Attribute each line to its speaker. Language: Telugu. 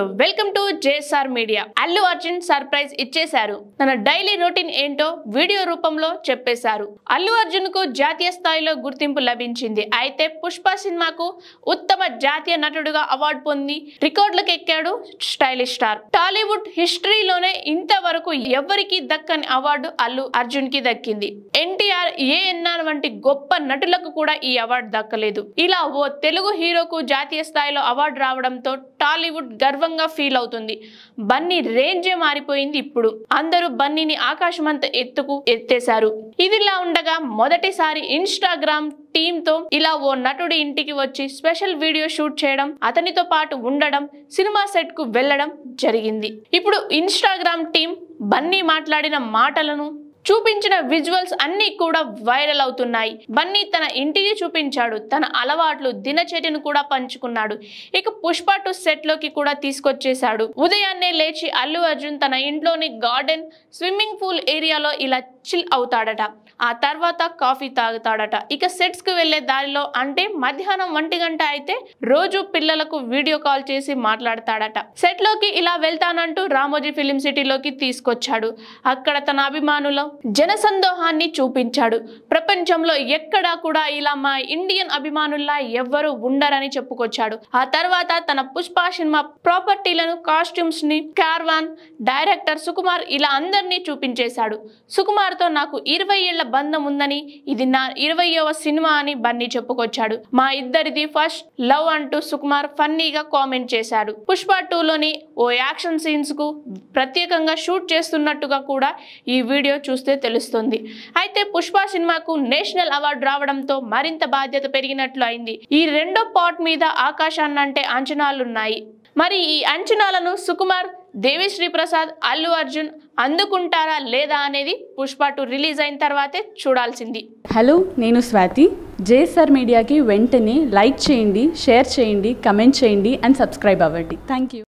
Speaker 1: welcome to JSR media Allu Arjun surprise ఇచ్చేశారు తన డైలీ రొటీన్ ఏంటో వీడియో రూపంలో చెప్పేశారు అల్లు అర్జున్ కు జాతీయ స్థాయిలో గుర్తింపు లభించింది అయితే పుష్ప సినిమాకు ఉత్తమ జాతీయ నటుడుగా అవార్డు పొంది రికార్డులకు ఎక్కాడు స్టైలిష్ స్టార్ టాలీవుడ్ హిస్టరీలోనే ఇంతవరకు ఎవరికి దక్కని అవార్డు అల్లు అర్జున్ కి దక్కింది ఎన్టీఆర్ ఏఎన్ఆర్ వంటి గొప్ప నటులకు కూడా ఈ అవార్డు దక్కలేదు ఇలా ఓ తెలుగు హీరోకు జాతీయ స్థాయిలో అవార్డు రావడంతో టాలీవుడ్ గర్వంగా ఫీల్ అవుతుంది బన్నీ రేంజే మారిపోయింది ఇప్పుడు అందరూ బన్నీని ఆకాశమంత ఎత్తుకు ఎత్తేశారు ఇదిలా ఉండగా మొదటిసారి ఇన్స్టాగ్రామ్ టీమ్ తో ఇలా ఓ నటుడి ఇంటికి వచ్చి స్పెషల్ వీడియో షూట్ చేయడం అతనితో పాటు ఉండడం సినిమా సెట్ కు వెళ్ళడం జరిగింది ఇప్పుడు ఇన్స్టాగ్రామ్ టీం బన్నీ మాట్లాడిన మాటలను చూపించిన విజువల్స్ అన్ని కూడా వైరల్ అవుతున్నాయి బన్నీ తన ఇంటిని చూపించాడు తన అలవాట్లు దినచర్యను కూడా పంచుకున్నాడు ఇక పుష్ప టు సెట్ లోకి కూడా తీసుకొచ్చేశాడు ఉదయాన్నే లేచి అల్లు అర్జున్ తన ఇంట్లోని గార్డెన్ స్విమ్మింగ్ పూల్ ఏరియాలో ఇలా చిల్ అవుతాడట ఆ తర్వాత కాఫీ తాగుతాడట ఇక సెట్స్ కు వెళ్లే దారిలో అంటే మధ్యాహ్నం ఒంటి గంట అయితే రోజు పిల్లలకు వీడియో కాల్ చేసి మాట్లాడతాడట సెట్ లోకి ఇలా వెళ్తానంటూ రామోజీ ఫిలిం సిటీలోకి తీసుకొచ్చాడు అక్కడ తన అభిమానుల జనసందోహాన్ని చూపించాడు ప్రపంచంలో ఎక్కడా కూడా ఇలా మా ఇండియన్ అభిమానుల్లా ఎవ్వరూ ఉండరని చెప్పుకొచ్చాడు ఆ తర్వాత తన పుష్ప సినిమా ప్రాపర్టీలను కాస్ట్యూమ్స్ ని కార్వాన్ డైరెక్టర్ సుకుమార్ ఇలా అందరినీ చూపించేశాడు సుకుమార్ తో నాకు ఇరవై ఏళ్ల బంధం ఉందని ఇది నా ఇరవయవ సినిమా అని బన్నీ చెప్పుకొచ్చాడు మా ఇద్దరిది ఫస్ట్ లవ్ అంటూ సుకుమార్ ఫన్నీగా కామెంట్ చేశాడు పుష్ప టూలోని ఓ యాక్షన్ సీన్స్ కు ప్రత్యేకంగా షూట్ చేస్తున్నట్టుగా కూడా ఈ వీడియో చూస్తే తెలుస్తుంది అయితే పుష్ప సినిమాకు నేషనల్ అవార్డు రావడంతో మరింత బాధ్యత పెరిగినట్లు అయింది ఈ రెండో పార్ట్ మీద ఆకాశాన్నంటే అంచనాలున్నాయి మరి ఈ అంచనాలను సుకుమార్ దేవిశ్రీ ప్రసాద్ అల్లు అర్జున్ అందుకుంటారా లేదా అనేది పుష్ప టూ రిలీజ్ అయిన తర్వాతే చూడాల్సింది
Speaker 2: హలో నేను స్వాతి జేఎస్ఆర్ మీడియాకి వెంటనే లైక్ చేయండి షేర్ చేయండి కమెంట్ చేయండి అండ్ సబ్స్క్రైబ్ అవ్వండి థ్యాంక్ యూ